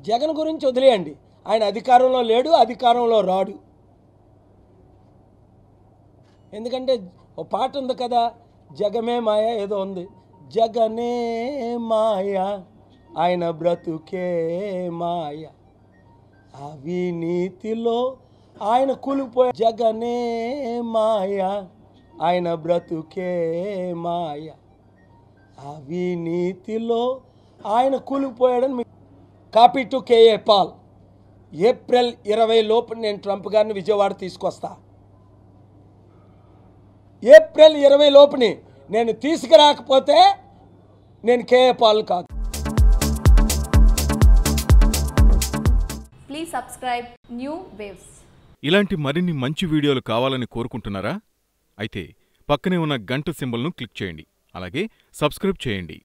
జగన్ గురించి వదిలేయండి ఆయన అధికారంలో లేడు అధికారంలో రాడు ఎందుకంటే ఓ పాట ఉంది కదా జగమే మాయ ఏదో ఉంది జగనే మాయ ఆయన బ్రతుకే మాయ అవినీతిలో ఆయన కూలిపోయే జగనే మాయ ఆయన బ్రతుకే మాయ అవినీతిలో ఆయన కూలిపోయాడని మీ- కాపీ టు కేఏ పాల్ ఏప్రిల్ ఇరవై లోపు నేను ట్రంప్ గారిని విజయవాడ తీసుకొస్తా ఏప్రిల్ ఇరవై లోపుని నేను తీసుకురాకపోతే నేను కేఏ పాల్ కాదు Please subscribe New Waves. ఇలాంటి మరిన్ని మంచి వీడియోలు కావాలని కోరుకుంటున్నారా అయితే పక్కనే ఉన్న గంట సింబల్ను క్లిక్ చేయండి అలాగే సబ్స్క్రైబ్ చేయండి